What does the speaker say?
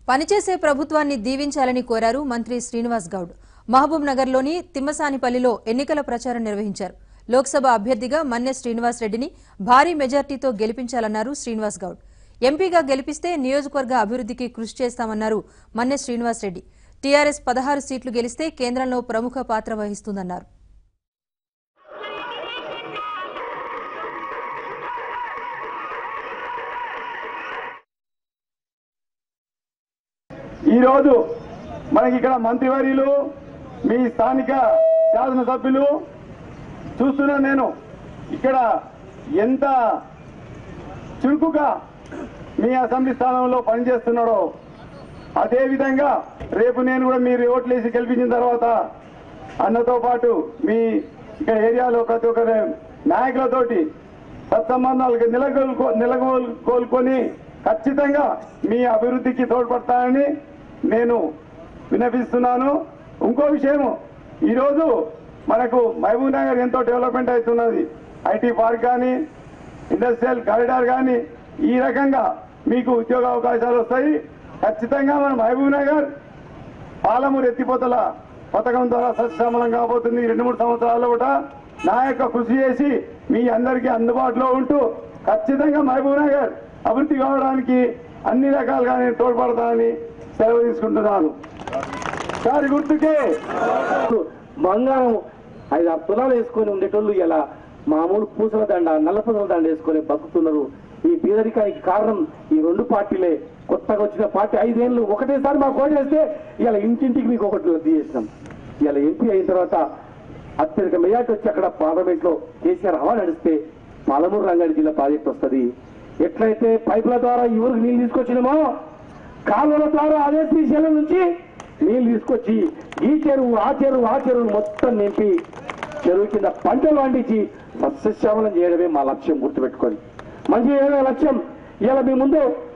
పనిచేసే ప్రభుత్వాన్ని దీవించాలని కోరారు మంత్రి శ్రీనివాస్ గౌడ్ మహబూబ్ నగర్లోని తిమ్మసానిపల్లిలో ఎన్నికల ప్రచారం నిర్వహించారు లోక్సభ అభ్యర్థిగా మన్నె శ్రీనివాస్ రెడ్డిని భారీ మెజార్టీతో గెలిపించాలన్నారు శ్రీనివాస్ గౌడ్ ఎంపీగా గెలిపిస్తే నియోజకవర్గ అభివృద్ధికి కృషి చేస్తామన్నారు మన్నె శ్రీనివాస్ రెడ్డి టీఆర్ఎస్ పదహారు సీట్లు గెలిస్తే కేంద్రంలో ప్రముఖ పాత్ర వహిస్తుందన్నారు ఈరోజు మనకి ఇక్కడ మంత్రివర్యులు మీ స్థానిక శాసనసభ్యులు చూస్తున్నాను నేను ఇక్కడ ఎంత చురుకుగా మీ అసెంబ్లీ స్థానంలో పనిచేస్తున్నాడో అదే విధంగా రేపు నేను కూడా మీరు ఓట్లేసి గెలిపించిన తర్వాత అన్నతో పాటు మీ ఇక్కడ ఏరియాలో ప్రతి ఒక్కరి నాయకులతోటి సత్సంబంధాలకు నిలగొల్కో నిలగొల్కొని ఖచ్చితంగా మీ అభివృద్ధికి తోడ్పడతానని నేను విన్నపిస్తున్నాను ఇంకో విషయం ఈరోజు మనకు మహబూబ్ నగర్ ఎంతో డెవలప్మెంట్ అవుతున్నది ఐటీ పార్క్ కానీ ఇండస్ట్రియల్ కారిడార్ కానీ ఈ రకంగా మీకు ఉద్యోగ అవకాశాలు వస్తాయి ఖచ్చితంగా మన మహబూబ్ నగర్ పాలమూరు ఎత్తిపోతల పథకం ద్వారా సత్సమలం కాబోతుంది ఈ రెండు మూడు సంవత్సరాల్లో కూడా నా యొక్క కృషి చేసి మీ అందరికీ అందుబాటులో ఉంటూ ఖచ్చితంగా మహబూబ్ నగర్ అభివృద్ధి కావడానికి అన్ని రకాలుగా నేను తోడ్పడతానని సెలవు తీసుకుంటున్నాను సారి గుర్తుకే బంగారం ఐదు ఆరు తులాలు వేసుకొని ఉండేటోళ్ళు ఇలా మామూలు పూసల దండ నల్ల పూసల దండ వేసుకొని బతుకుతున్నారు ఈ పేదరికానికి కారణం ఈ రెండు పార్టీలే కొత్తగా వచ్చిన పార్టీ ఐదేళ్ళు ఒకటేసారి మాకు ఓటు వేస్తే ఇలా ఇంటింటికి మీకు ఒకటి తీసేసినాం ఇలా ఎంపీ అయిన తర్వాత అత్యధిక మెజార్టీ వచ్చి అక్కడ పార్లమెంట్ లో కేసీఆర్ హవా నడిస్తే పాలమూరు రంగారెడ్డి జిల్లా ప్రాజెక్ట్ వస్తుంది ఎట్లయితే పైపుల ద్వారా ఈ ఊరికి నీళ్ళు తీసుకొచ్చినామో కాలువల ద్వారా అదే శ్రీశైలం నుంచి నీళ్ళు తీసుకొచ్చి ఈ చెరువు ఆ చెరువు ఆ చెరువు మొత్తం నింపి చెరువు కింద పంటలు పండించి సస్యశ్యామలం చేయడమే మా లక్ష్యం గుర్తుపెట్టుకొని మంచి చేయడమే లక్ష్యం ఇలా మీ ముందు